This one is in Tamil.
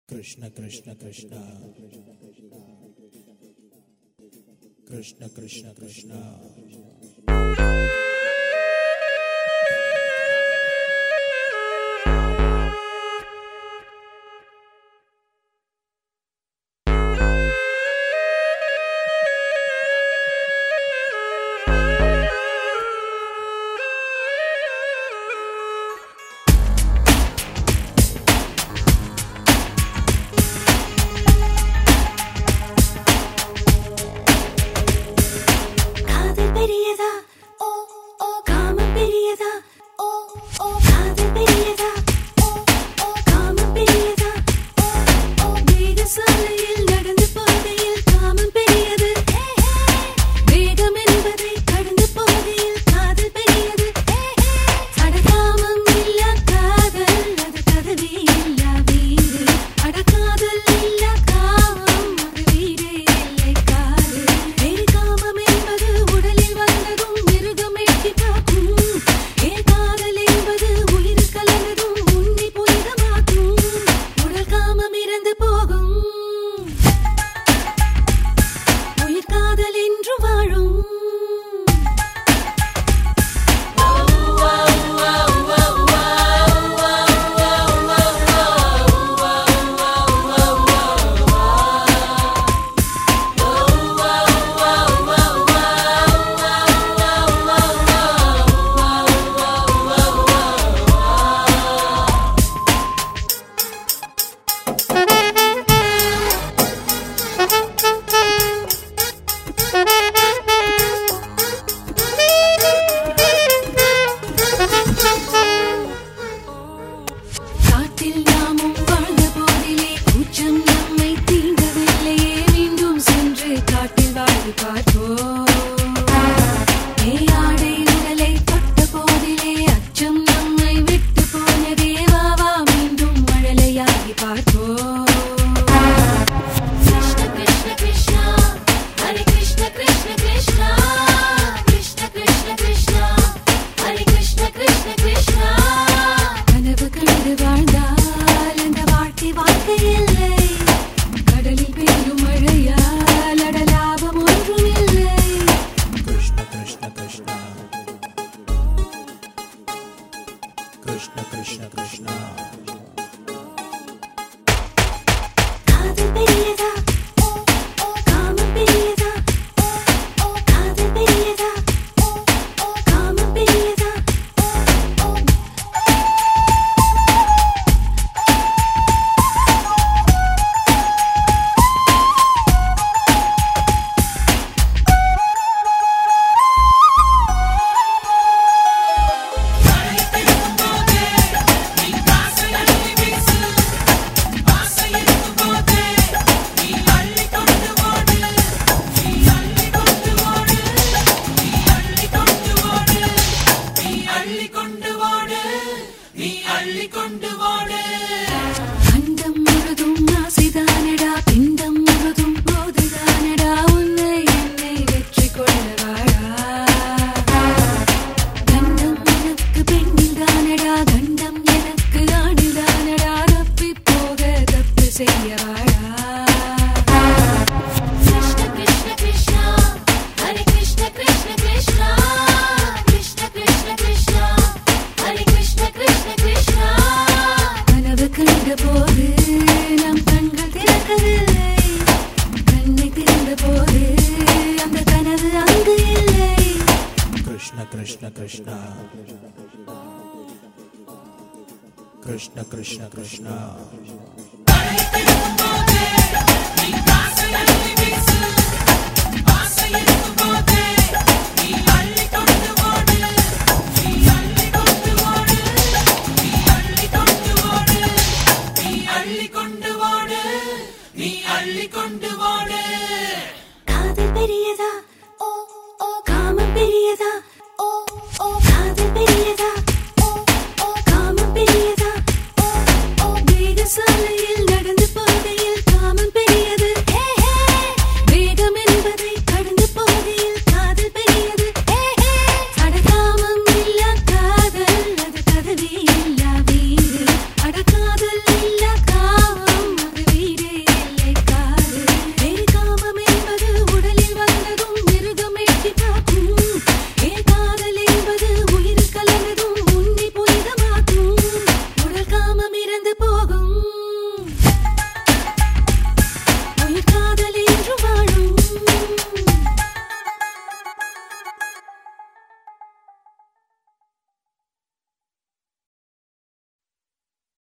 Krishna Krishna Krishna Krishna Krishna Krishna காதல் பெரியதா ஓ ஓ காமம் பெரியதா ஓ ஓ காதல் பெரியதா ஓ ஓ காமம் பெரியதா ஓ ஓ வேக சாலையில் நடந்து போகையில் காமம் பெரியது வேகம் என்பதை கடந்து போகையில் காதல் பெரியது அடகாமம் இல்ல காதல் அது கதவே இல்ல வீடு அடகாதல் இல்ல காமம் அது வீடே இல்லை காடு வேறு காமம் என்பது உடலில் வந்ததும் மிருகம் எட்டி பார்க்கும் ஏ காதல் என்பது உயிர் கலந்ததும் உன்னை புனிதமாக்கும் உடல் காமம் இறந்து போகும் உயிர் காதல் என்று வாழும் காட்டில் நாமும் வாழ்ந்த போதிலே கூச்சம் நம்மை தீண்டவில்லையே மீண்டும் சென்று காட்டில் வாழ்ந்து பார்ப்போம் ஆடை உடலை தொட்ட போதிலே அச்சம் நம்மை விட்டு போனதே வா வா மீண்டும் மழலையாகி பார்ப்போம் கிருஷ்ண கிருஷ்ண கிருஷ்ணா ஹரே கிருஷ்ண கிருஷ்ண கிருஷ்ணா கிருஷ்ண கிருஷ்ண கிருஷ்ணா ஹரே கிருஷ்ண கிருஷ்ண கிருஷ்ணா கனவு கண்டு வாழ்ந்தால் அந்த வாழ்க்கை வாழ்க்கை இல்லை கடலில் பெய்யும் மழையால் அட லாபம் ஒன்றும் இல்லை Krishna Krishna Krishna Krishna Krishna Krishna காதல் பெரியதா ஓ ஓ காமம் பெரியதா ஓ ஓ காதல் பெரியதா ஓ ஓ காமம் பெரியதா ஓ ஓ அண்டம் முழுதும் ஆசைதானடா பிண்டம் முழுதும் போதுதானடா உன்னை என்னை வெற்றி கொள்ளவாடா கண்டம் எனக்கு பெண்ணில்தானடா கண்டம் எனக்கு ஆணில்தானடா தப்பி போக தப்பு செய்யவாடா கிருஷ்ண கிருஷ்ண கிருஷ்ணா ஹரே கிருஷ்ண கிருஷ்ண கிருஷ்ணா கிருஷ்ண கிருஷ்ண கிருஷ்ணா ஹரே கிருஷ்ண கிருஷ்ண கிருஷ்ணா கனவு கண்ட போது நம் கண்கள் திறக்கவில்லை கண்ணை திறந்த போது அந்த கனவு அங்கு இல்லை Krishna Krishna Krishna Krishna Krishna Krishna காதல் பெரியதா ஓ ஓ காமம் பெரியதா ஓ ஓ காதல் பெரியதா